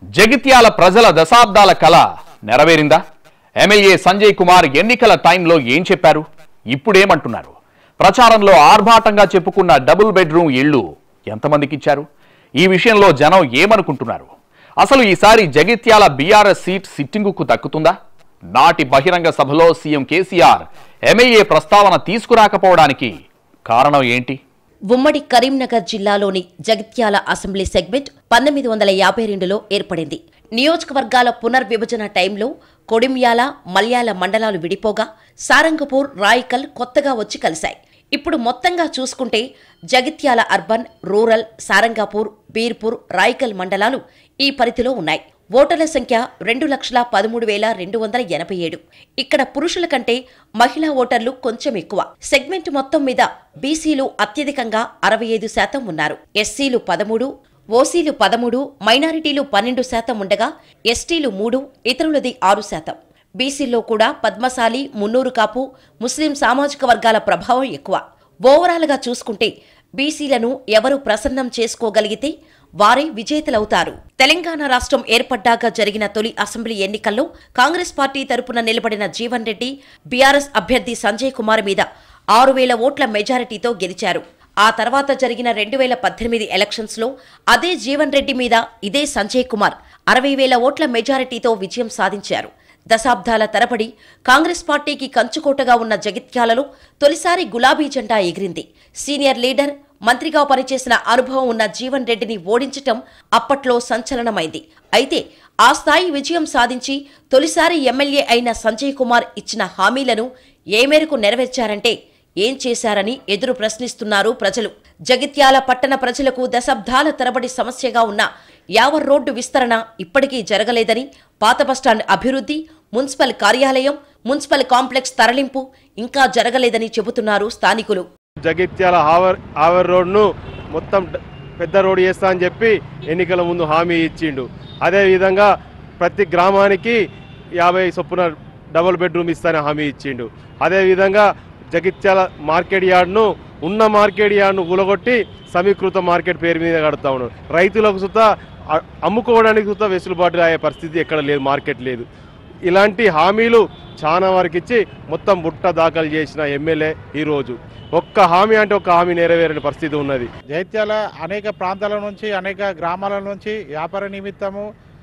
జగిత్యాల ప్రజల దశాబ్దాల కళ నెరవేరిందా ఎమ్మెల్యే సంజయ్ కుమార్ ఎన్నికల టైంలో ఏం చెప్పారు ఇప్పుడేమంటున్నారు ప్రచారంలో ఆర్భాటంగా చెప్పుకున్న డబుల్ బెడ్రూమ్ ఇళ్లు ఎంతమందికి ఇచ్చారు ఈ విషయంలో జనం ఏమనుకుంటున్నారు అసలు ఈసారి జగిత్యాల బీఆర్ఎస్ సీట్ సిట్టింగుకు దక్కుతుందా నాటి బహిరంగ సభలో సీఎం కేసీఆర్ ఎమ్మెల్యే ప్రస్తావన తీసుకురాకపోవడానికి కారణం ఏంటి ఉమ్మడి కరీంనగర్ జిల్లాలోని జగిత్యాల అసెంబ్లీ సెగ్మెంట్ పంతొమ్మిది వందల యాభై రెండులో ఏర్పడింది నియోజకవర్గాల పునర్విభజన టైంలో కొడిమ్యాల మల్యాల మండలాలు విడిపోగా సారంగపూర్ రాయికల్ కొత్తగా వచ్చి కలిశాయి ఇప్పుడు మొత్తంగా చూసుకుంటే జగిత్యాల అర్బన్ రూరల్ సారంగాపూర్ బీర్పూర్ రాయికల్ మండలాలు ఈ పరిధిలో ఉన్నాయి ఓటర్ల సంఖ్య రెండు లక్షల పదమూడు వేల రెండు వందల ఎనభై ఏడు ఇక్కడ పురుషుల కంటే మహిళా ఓటర్లు కొంచెం ఎక్కువ సెగ్మెంట్ మొత్తం మీద బీసీలు అత్యధికంగా అరవై ఐదు శాతం ఉన్నారు ఎస్సీలు పదమూడు ఓసీలు పదమూడు మైనారిటీలు పన్నెండు శాతం ఉండగా ఎస్టీలు మూడు ఇతరులది ఆరు శాతం బీసీల్లో కూడా పద్మశాలి మున్నూరు కాపు ముస్లిం సామాజిక వర్గాల ప్రభావం ఎక్కువ ఓవరాల్గా చూసుకుంటే బీసీలను ఎవరు ప్రసన్నం చేసుకోగలిగితే వారే విజేతలవుతారు తెలంగాణ రాష్ట్రం ఏర్పడ్డాక జరిగిన తొలి అసెంబ్లీ ఎన్నికల్లో కాంగ్రెస్ పార్టీ తరపున నిలబడిన జీవన్ రెడ్డి బీఆర్ఎస్ అభ్యర్థి సంజయ్ కుమార్ మీద ఆరు వేల ఓట్ల మెజారిటీతో గెలిచారు ఆ తర్వాత జరిగిన రెండు వేల పద్దెనిమిది ఎలక్షన్స్లో అదే జీవన్ రెడ్డి మీద ఇదే సంజయ్ కుమార్ అరవై వేల ఓట్ల మెజారిటీతో విజయం సాధించారు దశాబ్దాల తరబడి కాంగ్రెస్ పార్టీకి కంచుకోటగా ఉన్న జగిత్యాలలో తొలిసారి గులాబీ జెండా ఎగిరింది సీనియర్ లీడర్ మంత్రిగా పనిచేసిన అనుభవం ఉన్న జీవన్ రెడ్డిని ఓడించటం అప్పట్లో సంచలనమైంది అయితే ఆ స్థాయి విజయం సాధించి తొలిసారి ఎమ్మెల్యే అయిన సంజయ్ కుమార్ ఇచ్చిన హామీలను ఏ మేరకు నెరవేర్చారంటే ఏం చేశారని ఎదురు ప్రశ్నిస్తున్నారు ప్రజలు జగిత్యాల పట్టణ ప్రజలకు దశాబ్దాల తరబడి సమస్యగా ఉన్న యావర్ రోడ్డు విస్తరణ ఇప్పటికీ జరగలేదని పాత బస్టాండ్ అభివృద్ధి మున్సిపల్ కార్యాలయం మున్సిపల్ కాంప్లెక్స్ తరలింపు ఇంకా జరగలేదని చెబుతున్నారు స్థానికులు జగిత్యాల ఆవర్ ఆవర్ రోడ్ను మొత్తం డ- పెద్ద రోడ్ చేస్తా అని చెప్పి ఎన్నికల ముందు హామీ ఇచ్చిండు అదేవిధంగా ప్రతి గ్రామానికి యాభై చొప్పున డబుల్ బెడ్రూమ్ ఇస్తానని హామీ ఇచ్చిండు అదేవిధంగా జగిత్యాల మార్కెట్ యార్డ్ను ఉన్న మార్కెట్ యార్డ్ను కూలగొట్టి సమీకృత మార్కెట్ పేరు మీద కడతా ఉన్నాడు రైతులకు సుత అ- అమ్ముకోవడానికి సుత వెసులుబాటు అయ్యే పరిస్థితి ఎక్కడ లేదు మార్కెట్ లేదు ఇలాంటి హామీలు చాలా వరకు ఇచ్చి మొత్తం బుట్ట దాఖలు చేసిన ఎమ్మెల్యే ఈరోజు ఒక్క హామీ అంటే ఒక్క హామీ నెరవేరని పరిస్థితి ఉన్నది జైత్యాల అనేక ప్రాంతాల నుంచి అనేక గ్రామాల నుంచి వ్యాపార నిమిత్తము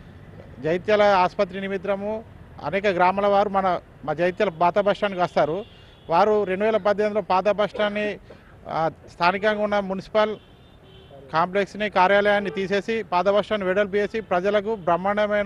జైత్యాల ఆసుపత్రి నిమిత్తము అనేక గ్రామాల వారు మన మా జైత్యాల పాత బస్ స్టాండ్కి వస్తారు వారు రెండు వేల పద్దెనిమిదిలో పాత బస్ స్టాండ్ని ఆ, స్థానికంగా ఉన్న మున్సిపల్ కాంప్లెక్స్ని కార్యాలయాన్ని తీసేసి పాత బస్ స్టాండ్ వెడల్పు చేసి ప్రజలకు బ్రహ్మాండమైన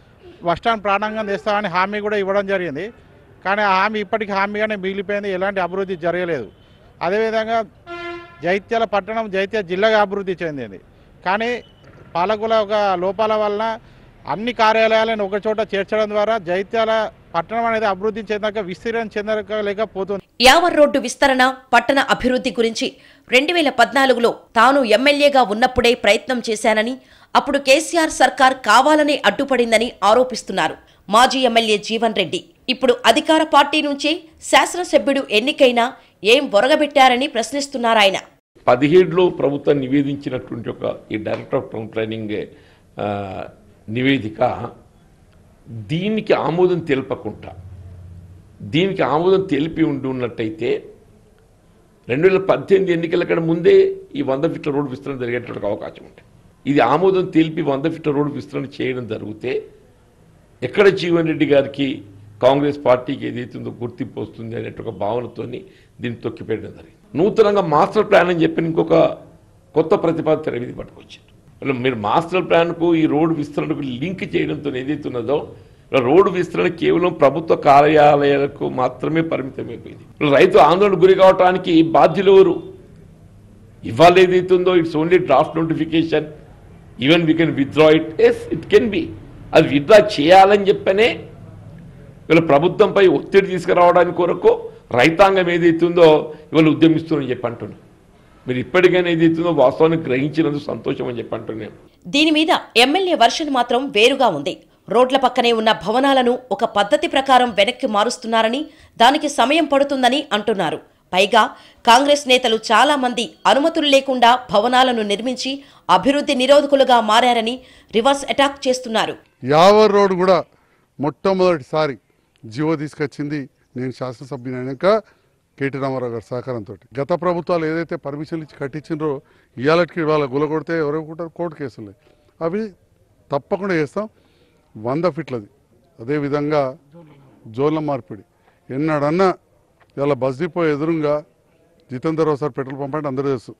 బస్ స్టాండ్ ప్రాణంగా తెస్తామని హామీ కూడా ఇవ్వడం జరిగింది కానీ ఆ హామీ ఇప్పటికీ హామీగానే మిగిలిపోయింది ఎలాంటి అభివృద్ధి జరగలేదు అదేవిధంగా జైత్యాల పట్టణం జైత్యాల జిల్లాగా అభివృద్ధి చెందింది కానీ పాలకుల ఒక లోపాల వలన అన్ని కార్యాలయాలను ఒక చోట చేర్చడం ద్వారా జైత్యాల పట్టణం అనేది అభివృద్ధి చెందాక విస్తీర్ణం చెందలేకపోతుంది యావర్ రోడ్డు విస్తరణ పట్టణ అభివృద్ధి గురించి రెండు వేల పద్నాలుగులో తాను ఎమ్మెల్యేగా ఉన్నప్పుడే ప్రయత్నం చేశానని అప్పుడు కేసీఆర్ సర్కార్ కావాలనే అడ్డుపడిందని ఆరోపిస్తున్నారు మాజీ ఎమ్మెల్యే జీవన్ రెడ్డి ఇప్పుడు అధికార పార్టీ నుంచే శాసనసభ్యుడు ఎన్నికైనా ఏం బొరగబెట్టారని ప్రశ్నిస్తున్నారాయన పదిహేడులో ప్రభుత్వం నివేదించినటువంటి ఒక ఈ డైరెక్టర్ ఆఫ్ టౌన్ ప్లానింగ్ ఆ, నివేదిక దీనికి ఆమోదం తెలపకుండా దీనికి ఆమోదం తెలిపి ఉండి ఉన్నట్టయితే రెండు వేల పద్దెనిమిది ఎన్నికల కంటే ముందే ఈ వంద ఫీట్ల రోడ్డు విస్తరణ జరిగేటువంటి అవకాశం ఉంటుంది ఇది ఆమోదం తెలిపి వంద ఫీట్ల రోడ్డు విస్తరణ చేయడం జరిగితే ఎక్కడ జీవన్ రెడ్డి గారికి కాంగ్రెస్ పార్టీకి ఏదైతుందో గుర్తింపు వస్తుంది అనే ఒక భావనతోని దీన్ని తొక్కిపెట్టడం జరిగింది నూతనంగా మాస్టర్ ప్లాన్ అని చెప్పి ఇంకొక కొత్త ప్రతిపాదన తెర మీద పట్టుకొచ్చారు వాళ్ళు మీరు మాస్టర్ ప్లాన్కు ఈ రోడ్డు విస్తరణకు లింక్ చేయడంతో ఏదైతే ఉన్నదో ఇలా రోడ్డు విస్తరణ కేవలం ప్రభుత్వ కార్యాలయాలకు మాత్రమే పరిమితమైపోయింది ఇలా రైతు ఆందోళన గురి కావడానికి బాధ్యులు ఎవరు ఇవాళ ఏదైతే ఉందో it's only draft notification even we can withdraw it as it can be అది విత్డ్రా చేయాలని చెప్పనే వీళ్ళ ప్రభుత్వంపై ఒత్తిడి తీసుకురావడానికి కొరకు రైతాంగం ఏదైతుందో ఇవాళ ఉద్యమిస్తుందని చెప్పి అంటున్నాను మీరు ఇప్పటికైనా ఏదైతుందో వాస్తవాన్ని గ్రహించినందుకు సంతోషం అని చెప్పి అంటున్నాను దీని మీద ఎమ్మెల్యే వర్షన్ మాత్రం వేరుగా ఉంది రోడ్ల పక్కనే ఉన్న భవనాలను ఒక పద్ధతి ప్రకారం వెనక్కి మారుస్తున్నారని దానికి సమయం పడుతుందని అంటున్నారు పైగా కాంగ్రెస్ నేతలు చాలా మంది అనుమతులు లేకుండా భవనాలను నిర్మించి అభివృద్ధి నిరోధకులుగా మారారని రివర్స్ అటాక్ చేస్తున్నారు యావర్ రోడ్ కూడా మొట్టమొదటిసారి జియో తీసుకొచ్చింది నేను శాసనసభ్యుని అయినాక కేటీ రామారావు గారి సహకారంతో గత ప్రభుత్వాలు ఏదైతే పర్మిషన్లు ఇచ్చి కట్టించిండ్రో ఇవాళకి వాళ్ళ గులగొడితే ఎవరో కూడా కోర్టు కేసులు అవి తప్పకుండా చేస్తాం వంద ఫీట్లది అదేవిధంగా జోన్ల మార్పిడి ఎన్నడన్నా ఇవాళ బస్ డిపో ఎదురుగా Jitender Rao sir petrol pump అంటే అందరూ తెలుసు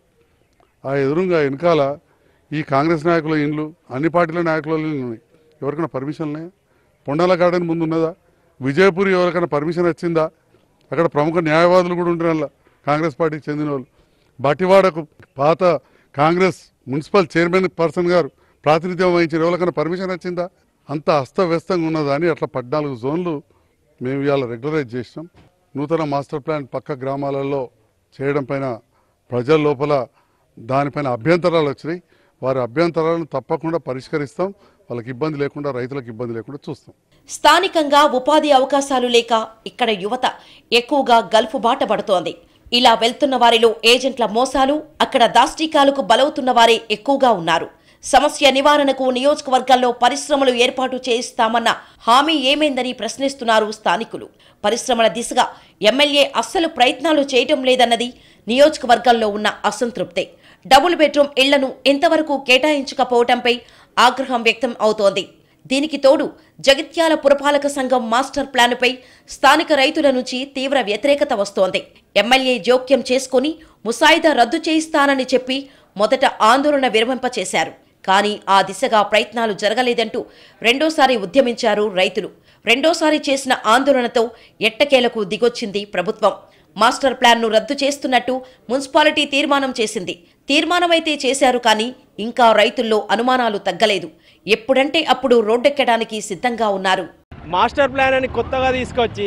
ఆ ఎదురుగా వెనకాల ఈ కాంగ్రెస్ నాయకుల ఇండ్లు అన్ని పార్టీల నాయకుల ఇండ్లు ఉన్నాయి ఎవరికైనా పర్మిషన్ ఉన్నాయా పొండాల గార్డెన్ ముందు ఉన్నదా విజయపూర్ ఎవరికైనా పర్మిషన్ వచ్చిందా అక్కడ ప్రముఖ న్యాయవాదులు కూడా ఉంటారు అందులో కాంగ్రెస్ పార్టీకి చెందిన వాళ్ళు బటివాడకు పాత కాంగ్రెస్ మున్సిపల్ చైర్మన్ పర్సన్ గారు ప్రాతినిధ్యం వహించిన ఎవరికైనా పర్మిషన్ వచ్చిందా అంత అస్తవ్యస్తంగా ఉన్నదా అని అట్లా పద్నాలుగు జోన్లు మేము ఇవాళ రెగ్యులరైజ్ చేసినాం నూతన మాస్టర్ ప్లాన్ పక్క గ్రామాలలో చేయడం పైన ప్రజల లోపల దానిపైన అభ్యంతరాలు వచ్చినాయి వారి అభ్యంతరాలను తప్పకుండా పరిష్కరిస్తాం వాళ్ళకి ఇబ్బంది లేకుండా రైతులకు ఇబ్బంది లేకుండా చూస్తాం స్థానికంగా ఉపాధి అవకాశాలు లేక ఇక్కడ యువత ఎక్కువగా గల్ఫ్ బాట పడుతోంది ఇలా వెళ్తున్న వారిలో ఏజెంట్ల మోసాలు అక్కడ దాష్టీకాలకు బలవుతున్న వారే ఎక్కువగా ఉన్నారు సమస్య నివారణకు నియోజకవర్గాల్లో పరిశ్రమలు ఏర్పాటు చేయిస్తామన్న హామీ ఏమైందని ప్రశ్నిస్తున్నారు స్థానికులు పరిశ్రమల దిశగా ఎమ్మెల్యే అస్సలు ప్రయత్నాలు చేయటం లేదన్నది నియోజకవర్గాల్లో ఉన్న అసంతృప్తే డబుల్ బెడ్రూమ్ ఇళ్లను ఇంతవరకు కేటాయించకపోవటంపై ఆగ్రహం వ్యక్తం అవుతోంది దీనికి తోడు జగిత్యాల పురపాలక సంఘం మాస్టర్ ప్లానుపై స్థానిక రైతుల నుంచి తీవ్ర వ్యతిరేకత వస్తోంది ఎమ్మెల్యే జోక్యం చేసుకుని ముసాయిదా రద్దు చేయిస్తానని చెప్పి మొదట ఆందోళన విరమింపచేశారు కానీ ఆ దిశగా ప్రయత్నాలు జరగలేదంటూ రెండోసారి ఉద్యమించారు రైతులు రెండోసారి చేసిన ఆందోళనతో ఎట్టకేలకు దిగొచ్చింది ప్రభుత్వం మాస్టర్ ప్లాన్ను రద్దు చేస్తున్నట్టు మున్సిపాలిటీ తీర్మానం చేసింది తీర్మానమైతే చేశారు కానీ ఇంకా రైతుల్లో అనుమానాలు తగ్గలేదు ఎప్పుడంటే అప్పుడు రోడ్డెక్కడానికి సిద్ధంగా ఉన్నారు మాస్టర్ ప్లాన్ అని కొత్తగా తీసుకొచ్చి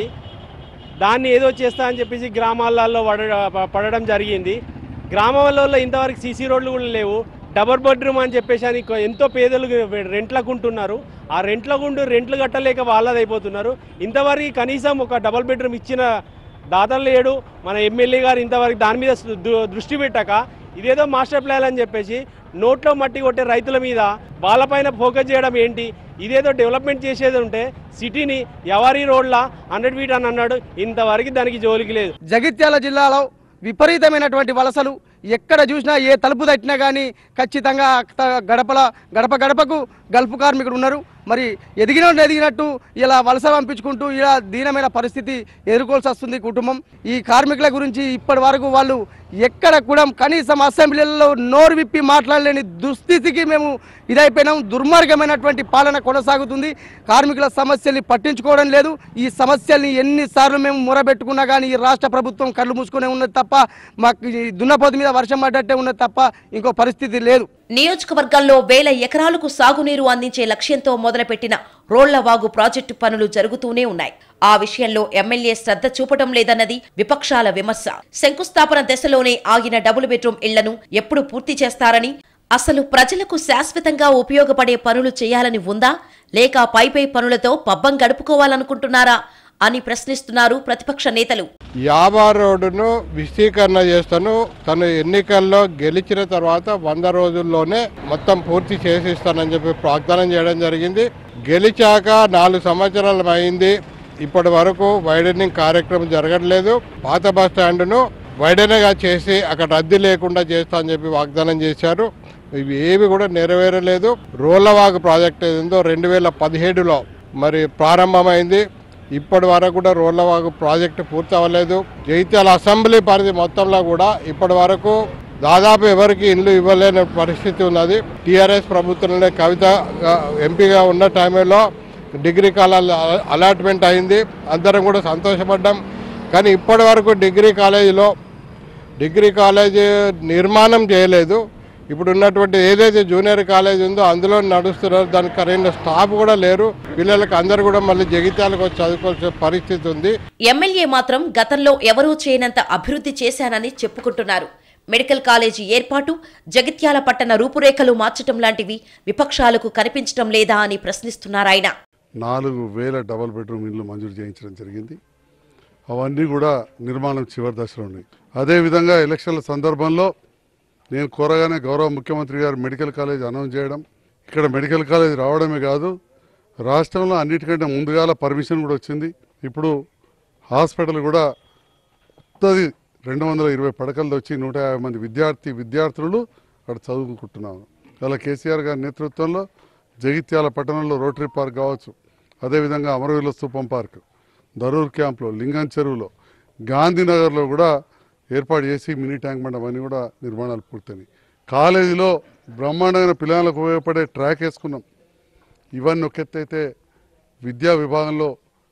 దాన్ని ఏదో చేస్తా అని చెప్పేసి గ్రామాలలో పడ పడడం జరిగింది గ్రామాలలో ఇంతవరకు సీసీ రోడ్లు కూడా లేవు డబల్ బెడ్రూమ్ అని చెప్పేసి అని కొ- ఎంతో పేదలు రెంట్లకు ఉంటున్నారు ఆ రెంట్లకు ఉండి రెంట్లు కట్టలేక వాళ్ళదైపోతున్నారు ఇంతవరకు కనీసం ఒక డబల్ బెడ్రూమ్ ఇచ్చిన దాతలు లేడు మన ఎమ్మెల్యే గారు ఇంతవరకు దాని మీద దు- దృష్టి పెట్టక ఇదేదో మాస్టర్ ప్లాన్ అని చెప్పేసి నోట్లో మట్టి కొట్టే రైతుల మీద వాళ్ళపైన ఫోకస్ చేయడం ఏంటి ఇదేదో డెవలప్మెంట్ చేసేది ఉంటే సిటీని ఎవరి రోడ్ల హండ్రెడ్ ఫీట్ అని అన్నాడు ఇంతవరకు దానికి జోలికి లేదు జగిత్యాల జిల్లాలో విపరీతమైనటువంటి వలసలు ఎక్కడ చూసినా ఏ తలుపు తట్టినా కానీ ఖచ్చితంగా త- గడపల గడప గడపకు గల్ఫ్ కార్మికుడు ఉన్నారు మరి ఎదిగిన ఎదిగినట్టు ఇలా వలస పంపించుకుంటూ ఇలా దీనమైన పరిస్థితి ఎదుర్కోవాల్సి వస్తుంది కుటుంబం ఈ కార్మికుల గురించి ఇప్పటి వరకు వాళ్ళు ఎక్కడ కూడా కనీసం అసెంబ్లీలలో నోరు విప్పి మాట్లాడలేని దుస్థితికి మేము ఇదైపోయినాం దుర్మార్గమైనటువంటి పాలన కొనసాగుతుంది కార్మికుల సమస్యల్ని పట్టించుకోవడం లేదు ఈ సమస్యల్ని ఎన్నిసార్లు మేము మొరబెట్టుకున్నా కానీ ఈ రాష్ట్ర ప్రభుత్వం కళ్ళు మూసుకునే ఉన్నది తప్ప మాకు ఈ దున్నపోతు మీద వర్షం పడ్డట్టే ఉన్నది తప్ప ఇంకో పరిస్థితి లేదు నియోజకవర్గాల్లో వేల ఎకరాలకు సాగునీరు అందించే లక్ష్యంతో మొదలుపెట్టిన రోళ్లవాగు ప్రాజెక్టు పనులు జరుగుతూనే ఉన్నాయి ఆ విషయంలో ఎమ్మెల్యే శ్రద్ధ చూపటం లేదన్నది విపక్షాల విమర్శ శంకుస్థాపన దశలోనే ఆగిన డబుల్ బెడ్రూమ్ ఇళ్లను ఎప్పుడు పూర్తి చేస్తారని అసలు ప్రజలకు శాశ్వతంగా ఉపయోగపడే పనులు చేయాలని ఉందా లేక పైపై పనులతో పబ్బం గడుపుకోవాలనుకుంటున్నారా అని ప్రశ్నిస్తున్నారు ప్రతిపక్ష నేతలు యాభా రోడ్డును విస్తీకరణ చేస్తాను తను ఎన్నికల్లో గెలిచిన తర్వాత వంద రోజుల్లోనే మొత్తం పూర్తి చేసిస్తానని చెప్పి వాగ్దానం చేయడం జరిగింది గెలిచాక నాలుగు సంవత్సరాలు అయింది ఇప్పటి వరకు వైడనింగ్ కార్యక్రమం జరగట్లేదు పాత బస్ స్టాండ్ను వైడనగా చేసి అక్కడ రద్దీ లేకుండా చేస్తా అని చెప్పి వాగ్దానం చేశారు ఇవి ఏవి కూడా నెరవేరలేదు రోలవాగు ప్రాజెక్ట్ ఏదో రెండు వేల పదిహేడులో మరి ప్రారంభమైంది ఇప్పటి వరకు కూడా రోడ్లవాగు ప్రాజెక్టు పూర్తి అవ్వలేదు జైత్యాల అసెంబ్లీ పరిధి మొత్తంలో కూడా ఇప్పటి వరకు దాదాపు ఎవరికి ఇల్లు ఇవ్వలేని పరిస్థితి ఉన్నది టీఆర్ఎస్ ప్రభుత్వంలో కవిత ఆ, ఎంపీగా ఉన్న టైంలో డిగ్రీ కాలేజ్ అలాట్మెంట్ అయింది అందరం కూడా సంతోషపడ్డాం కానీ ఇప్పటి వరకు డిగ్రీ కాలేజీలో డిగ్రీ కాలేజీ నిర్మాణం చేయలేదు ఇప్పుడు ఉన్నటువంటి ఏదైతే జూనియర్ కాలేజ్ ఉందో అందులో నడుస్తున్నారు దానికి సరైన స్టాఫ్ కూడా లేరు పిల్లలకు అందరు కూడా మళ్ళీ జగిత్యాలకు వచ్చి చదువుకోవాల్సిన పరిస్థితి ఉంది ఎమ్మెల్యే మాత్రం గతంలో ఎవరూ చేయనంత అభివృద్ధి చేశానని చెప్పుకుంటున్నారు మెడికల్ కాలేజీ ఏర్పాటు జగిత్యాల పట్టణ రూపురేఖలు మార్చటం లాంటివి విపక్షాలకు కనిపించటం లేదా అని ప్రశ్నిస్తున్నారాయన నాలుగు వేల డబల్ బెడ్రూమ్ ఇల్లు మంజూరు చేయించడం జరిగింది అవన్నీ కూడా నిర్మాణం చివరి దశలో ఉన్నాయి అదేవిధంగా ఎలక్షన్ల సందర్భంలో నేను కోరగానే గౌరవ ముఖ్యమంత్రి గారు మెడికల్ కాలేజ్ అనౌన్స్ చేయడం ఇక్కడ మెడికల్ కాలేజ్ రావడమే కాదు రాష్ట్రంలో అన్నిటికంటే ముందుగాల పర్మిషన్ కూడా వచ్చింది ఇప్పుడు హాస్పిటల్ కూడా కొత్తది రెండు వందల ఇరవై పడకలతో వచ్చి నూట యాభై మంది విద్యార్థి విద్యార్థులు అక్కడ చదువుకుంటున్నాము అలా కేసీఆర్ గారి నేతృత్వంలో జగిత్యాల పట్టణంలో రోటరీ పార్క్ కావచ్చు అదేవిధంగా అమరవీరుల స్థూపం పార్క్ దరూర్ క్యాంప్లో లింగం చెరువులో గాంధీనగర్లో కూడా ఏర్పాటు చేసి మినీ ట్యాంక్ బండ్ అవన్నీ కూడా నిర్మాణాలు పూర్తయినాయి కాలేజీలో బ్రహ్మాండమైన పిల్లలకు ఉపయోగపడే ట్రాక్ వేసుకున్నాం ఇవన్నీ ఒక ఎత్తు అయితే విద్యా విభాగంలో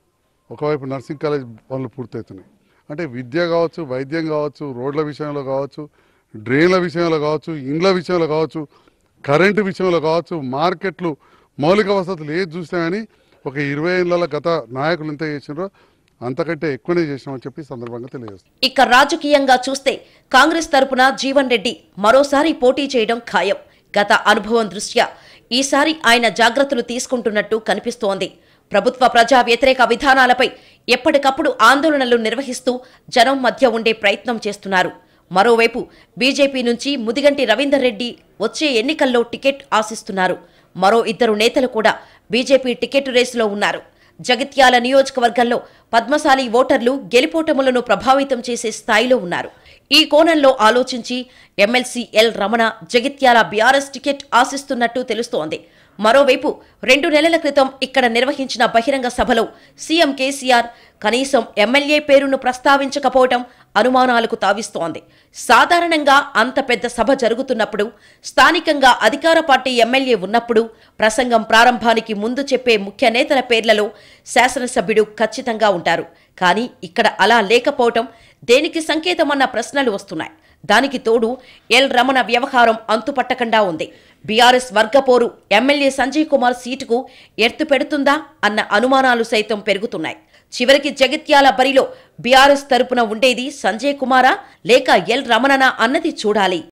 ఒకవైపు నర్సింగ్ కాలేజ్ పనులు పూర్తవుతున్నాయి అంటే విద్య కావచ్చు వైద్యం కావచ్చు రోడ్ల విషయంలో కావచ్చు డ్రైన్ల విషయంలో కావచ్చు ఇండ్ల విషయంలో కావచ్చు కరెంటు విషయంలో కావచ్చు మార్కెట్లు మౌలిక వసతులు ఏది చూసినా కానీ ఒక ఇరవై ఏళ్ళ గత నాయకులు ఎంత చేసినారో అంతకంటే ఎక్కువనే చేసినామని చెప్పి ఈ సందర్భంగా తెలియజేస్తాం ఇక రాజకీయంగా చూస్తే కాంగ్రెస్ తరపున జీవన్ రెడ్డి మరోసారి పోటీ చేయడం ఖాయం గత అనుభవం దృష్ట్యా ఈసారి ఆయన జాగ్రత్తలు తీసుకుంటున్నట్టు కనిపిస్తోంది ప్రభుత్వ ప్రజా వ్యతిరేక విధానాలపై ఎప్పటికప్పుడు ఆందోళనలు నిర్వహిస్తూ జనం మధ్య ఉండే ప్రయత్నం చేస్తున్నారు మరోవైపు బీజేపీ నుంచి ముదిగంటి రవీందర్ రెడ్డి వచ్చే ఎన్నికల్లో టికెట్ ఆశిస్తున్నారు మరో ఇద్దరు నేతలు కూడా బీజేపీ టికెట్ రేసులో ఉన్నారు జగిత్యాల నియోజకవర్గంలో పద్మశాలి ఓటర్లు గెలిపోటములను ప్రభావితం చేసే స్థాయిలో ఉన్నారు ఈ కోణంలో ఆలోచించి MLC L Ramana Jagtial BRS ticket ఆశిస్తున్నట్టు తెలుస్తోంది మరోవైపు రెండు నెలల క్రితం ఇక్కడ నిర్వహించిన బహిరంగ సభలో సీఎం కేసీఆర్ కనీసం ఎమ్మెల్యే పేరును ప్రస్తావించకపోవటం అనుమానాలకు తావిస్తోంది సాధారణంగా అంత పెద్ద సభ జరుగుతున్నప్పుడు స్థానికంగా అధికార పార్టీ ఎమ్మెల్యే ఉన్నప్పుడు ప్రసంగం ప్రారంభానికి ముందు చెప్పే ముఖ్య నేతల పేర్లలో శాసనసభ్యుడు ఖచ్చితంగా ఉంటారు కానీ ఇక్కడ అలా లేకపోవటం దేనికి సంకేతమన్న ప్రశ్నలు వస్తున్నాయి దానికి తోడు ఎల్ రమణ వ్యవహారం అంతుపట్టకుండా ఉంది బీఆర్ఎస్ వర్గపోరు ఎమ్మెల్యే సంజయ్ కుమార్ సీటుకు ఎర్తు పెడుతుందా అన్న అనుమానాలు సైతం పెరుగుతున్నాయి చివరికి జగిత్యాల బరిలో బీఆర్ఎస్ తరపున ఉండేది సంజయ్ కుమారా లేక ఎల్ రమణనా అన్నది చూడాలి